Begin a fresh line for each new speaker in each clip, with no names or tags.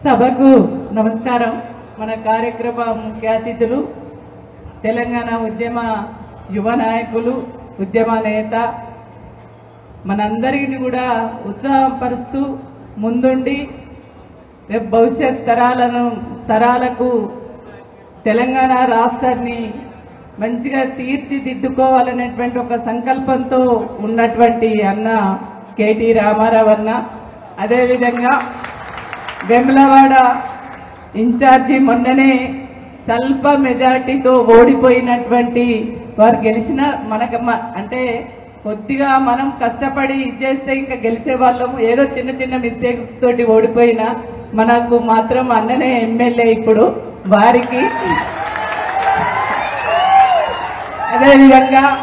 సభకు నమస్కారం మన కార్యక్రమ ముఖ్య అతిథులు తెలంగాణ ఉద్యమ యువ నాయకులు ఉద్యమ నేత మనందరిని కూడా ఉత్సాహపరుస్తూ ముందుండి రేపు భవిష్యత్ తరాలను తరాలకు తెలంగాణ రాష్ట్రాన్ని మంచిగా తీర్చిదిద్దుకోవాలనేటువంటి ఒక సంకల్పంతో ఉన్నటువంటి అన్న కేటీ రామారావు అన్న అదేవిధంగా వెమ్లవాడ ఇన్ఛార్జి మొన్ననే స్వల్ప మెజార్టీతో ఓడిపోయినటువంటి వారు గెలిచిన మనకు మ- అంటే కొద్దిగా మనం కష్టపడి ఇది చేస్తే ఇంకా గెలిచే వాళ్ళము ఏదో చిన్న చిన్న మిస్టేక్స్ తోటి ఓడిపోయినా మనకు మాత్రం అన్ననే ఎమ్మెల్యే ఇప్పుడు వారికి అదేవిధంగా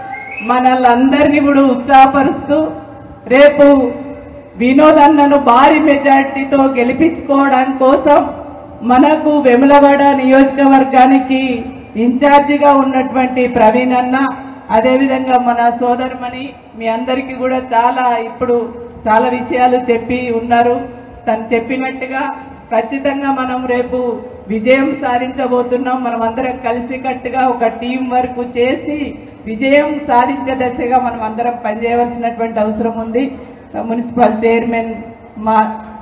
మనల్ని కూడా ఉత్సాహపరుస్తూ రేపు వినోద్ అన్నను భారీ మెజార్టీతో గెలిపించుకోవడం కోసం మనకు వెములవాడ నియోజకవర్గానికి ఇన్ఛార్జిగా ఉన్నటువంటి ప్రవీణ్ అన్న అదేవిధంగా మన సోదరుమణి మీ అందరికీ కూడా చాలా ఇప్పుడు చాలా విషయాలు చెప్పి ఉన్నారు తను చెప్పినట్టుగా ఖచ్చితంగా మనం రేపు విజయం సాధించబోతున్నాం మనం అందరం కలిసికట్టుగా ఒక టీం వర్క్ చేసి విజయం సాధించే దశగా మనం అందరం పనిచేయవలసినటువంటి అవసరం ఉంది మున్సిపల్ చైర్మన్ మా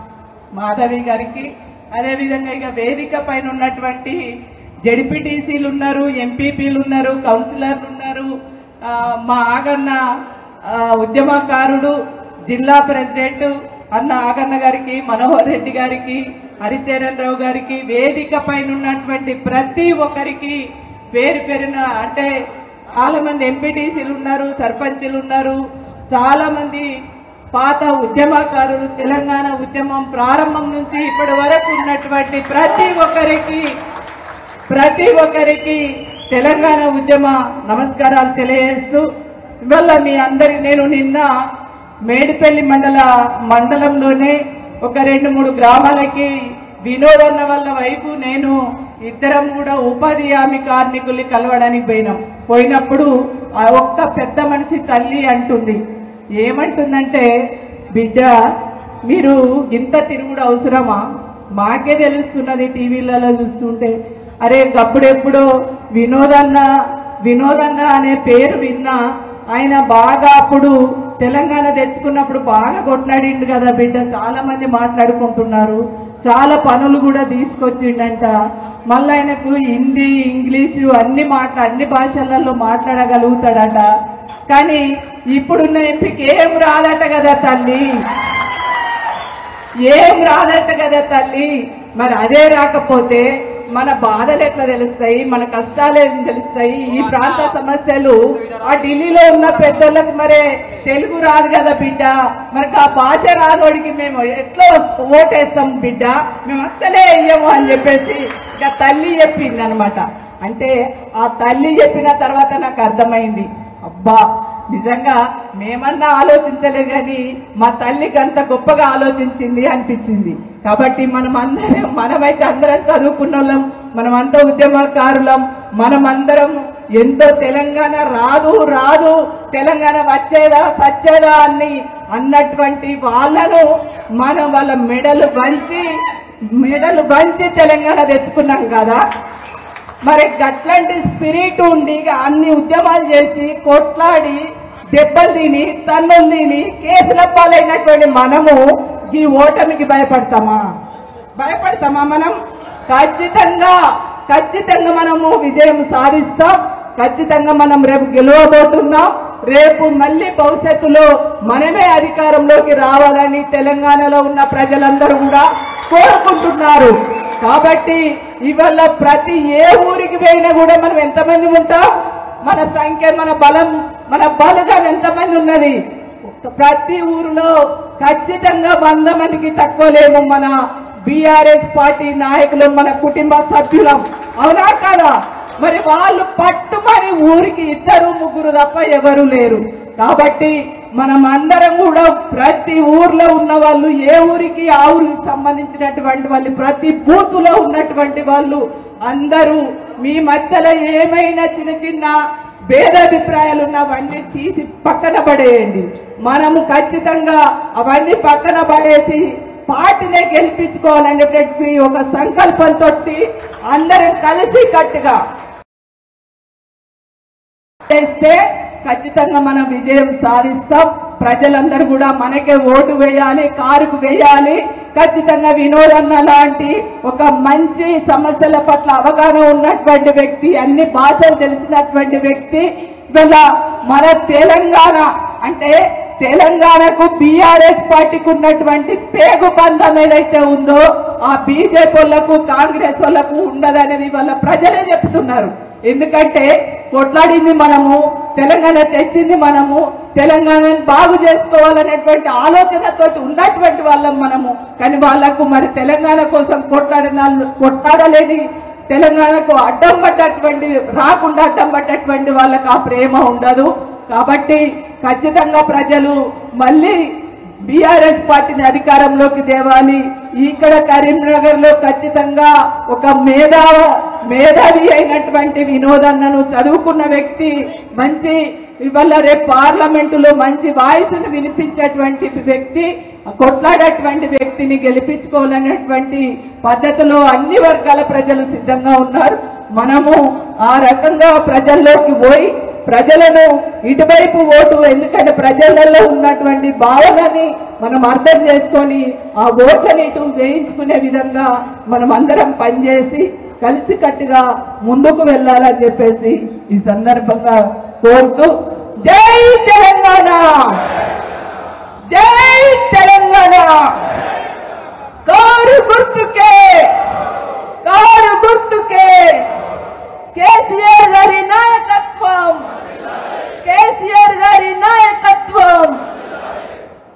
మాధవి గారికి అదేవిధంగా ఇక వేదిక పైన ఉన్నటువంటి జడ్పీటీసీలు ఉన్నారు ఎంపీపీలు ఉన్నారు కౌన్సిలర్లు ఉన్నారు ఆ, మా ఆగన్న ఆ, ఉద్యమకారుడు జిల్లా ప్రెసిడెంట్ అన్న ఆగన్న గారికి మనోహర్ రెడ్డి గారికి హరిచరణ్ రావు గారికి వేదిక పైన ఉన్నటువంటి ప్రతి ఒక్కరికి పేరు పేరున అంటే చాలా మంది ఎంపీటీసీలు ఉన్నారు సర్పంచులు ఉన్నారు చాలా మంది పాత ఉద్యమకారులు తెలంగాణ ఉద్యమం ప్రారంభం నుంచి ఇప్పటి వరకు ఉన్నటువంటి ప్రతి ఒక్కరికి ప్రతి ఒక్కరికి తెలంగాణ ఉద్యమ నమస్కారాలు తెలియజేస్తూ ఇవాళ మీ అందరి నేను నిన్న మేడిపల్లి మండల మండలంలోనే ఒక రెండు మూడు గ్రామాలకి వినోదన్న వాళ్ళ వైపు నేను ఇద్దరం కూడా ఉపాధి హామీ కార్మికుల్ని కలవడానికి పోయినాం పోయినప్పుడు ఆ ఒక్క పెద్ద మనిషి తల్లి అంటుంది ఏమంటుందంటే బిడ్డ మీరు ఇంత తిరుగుడు అవసరమా మాకే తెలుస్తున్నది టీవీలలో చూస్తుంటే అరే గప్పుడెప్పుడో వినోదన్న వినోదన్న అనే పేరు విన్నా ఆయన బాగా అప్పుడు తెలంగాణ తెచ్చుకున్నప్పుడు బాగా కొట్లాడిండు కదా బిడ్డ చాలా మంది మాట్లాడుకుంటున్నారు చాలా పనులు కూడా తీసుకొచ్చిండంట మళ్ళీ ఆయనకు హిందీ ఇంగ్లీషు అన్ని మాట్లా అన్ని భాషలలో మాట్లాడగలుగుతాడట కానీ ఇప్పుడున్న ఎంపీకి ఏం రాదట కదా తల్లి ఏం రాదట కదా తల్లి మరి అదే రాకపోతే మన బాధలు ఎట్లా తెలుస్తాయి మన కష్టాలు ఏం తెలుస్తాయి ఈ ప్రాంత సమస్యలు ఆ ఢిల్లీలో ఉన్న పెద్దోళ్ళకి మరే తెలుగు రాదు కదా బిడ్డ మనకు ఆ భాష రానోడికి మేము ఎట్లా ఓటేస్తాం బిడ్డ మేము అస్సలే వెయ్యము అని చెప్పేసి ఇక తల్లి చెప్పింది అనమాట అంటే ఆ తల్లి చెప్పిన తర్వాత నాకు అర్థమైంది అబ్బా నిజంగా మేమన్నా ఆలోచించలేదు కానీ మా తల్లికి అంత గొప్పగా ఆలోచించింది అనిపించింది కాబట్టి మనం అందరం మనమైతే అందరం చదువుకున్న వాళ్ళం మనమంతా ఉద్యమకారులం మనమందరం ఎంతో తెలంగాణ రాదు రాదు తెలంగాణ వచ్చేదా సచ్చేదా అని అన్నటువంటి వాళ్ళను మనం వాళ్ళ మెడలు వంచి మెడలు వంచి తెలంగాణ తెచ్చుకున్నాం కదా మరి గట్లాంటి స్పిరిట్ ఉండి ఇక అన్ని ఉద్యమాలు చేసి కొట్లాడి దెబ్బలు తిని తన్నులు తిని కేసుల పాలైనటువంటి మనము ఈ ఓటమికి భయపడతామా భయపడతామా మనం ఖచ్చితంగా ఖచ్చితంగా మనము విజయం సాధిస్తాం ఖచ్చితంగా మనం రేపు గెలవబోతున్నాం రేపు మళ్ళీ భవిష్యత్తులో మనమే అధికారంలోకి రావాలని తెలంగాణలో ఉన్న ప్రజలందరూ కూడా కోరుకుంటున్నారు కాబట్టి ఇవాళ ప్రతి ఏ ఊరికి పోయినా కూడా మనం ఎంతమంది ఉంటాం మన సంఖ్య మన బలం మన బలగం ఎంతమంది ఉన్నది ప్రతి ఊరిలో ఖచ్చితంగా వంద మందికి తక్కువ లేము మన బీఆర్ఎస్ పార్టీ నాయకులు మన కుటుంబ సభ్యులం అవునా కాదా మరి వాళ్ళు పట్టుమని ఊరికి ఇద్దరు ముగ్గురు తప్ప ఎవరు లేరు కాబట్టి మనం అందరం కూడా ప్రతి ఊర్లో ఉన్న వాళ్ళు ఏ ఊరికి ఆ ఊరికి సంబంధించినటువంటి వాళ్ళు ప్రతి బూతులో ఉన్నటువంటి వాళ్ళు అందరూ మీ మధ్యలో ఏమైనా చిన్న చిన్న భేదాభిప్రాయాలు ఉన్నవన్నీ తీసి పక్కన పడేయండి మనము ఖచ్చితంగా అవన్నీ పక్కన పడేసి పార్టీనే గెలిపించుకోవాలనేటువంటి ఒక సంకల్పంతో అందరం కలిసి కట్టుగా చేస్తే ఖచ్చితంగా మనం విజయం సాధిస్తాం ప్రజలందరూ కూడా మనకే ఓటు వేయాలి కారుకు వేయాలి ఖచ్చితంగా వినోదన్న లాంటి ఒక మంచి సమస్యల పట్ల అవగాహన ఉన్నటువంటి వ్యక్తి అన్ని భాషలు తెలిసినటువంటి వ్యక్తి ఇవాళ మన తెలంగాణ అంటే తెలంగాణకు బీఆర్ఎస్ పార్టీకి ఉన్నటువంటి పేగు బంధం ఏదైతే ఉందో ఆ బీజేపీ వాళ్ళకు కాంగ్రెస్ వాళ్ళకు ఉండదనేది వాళ్ళ ప్రజలే చెప్తున్నారు ఎందుకంటే కొట్లాడింది మనము తెలంగాణ తెచ్చింది మనము తెలంగాణను బాగు చేసుకోవాలనేటువంటి ఆలోచనతోటి ఉన్నటువంటి వాళ్ళం మనము కానీ వాళ్లకు మరి తెలంగాణ కోసం కొట్లాడిన వాళ్ళు కొట్లాడలేని తెలంగాణకు అడ్డం పడ్డటువంటి రాకుండా అడ్డం పడ్డటువంటి వాళ్ళకి ఆ ప్రేమ ఉండదు కాబట్టి ఖచ్చితంగా ప్రజలు మళ్ళీ బీఆర్ఎస్ పార్టీని అధికారంలోకి తేవాలి ఇక్కడ కరీంనగర్ లో ఖచ్చితంగా ఒక మేధా మేధావి అయినటువంటి వినోదన్నను చదువుకున్న వ్యక్తి మంచి ఇవాళ రేపు పార్లమెంటులో మంచి వాయిస్ ను వినిపించేటువంటి వ్యక్తి కొట్లాడేటువంటి వ్యక్తిని గెలిపించుకోవాలనేటువంటి పద్ధతిలో అన్ని వర్గాల ప్రజలు సిద్ధంగా ఉన్నారు మనము ఆ రకంగా ప్రజల్లోకి పోయి ప్రజలను ఇటువైపు ఓటు ఎందుకంటే ప్రజలలో ఉన్నటువంటి భావనని మనం అర్థం చేసుకొని ఆ ఓట్లని ఇటు వేయించుకునే విధంగా మనం అందరం పనిచేసి కలిసికట్టుగా ముందుకు వెళ్ళాలని చెప్పేసి ఈ సందర్భంగా కోరుతూ జై తెలంగాణ జై తెలంగాణ కారు గుర్తుకే కారు గుర్తుకే కేసీఆర్ గారి నాయకత్వం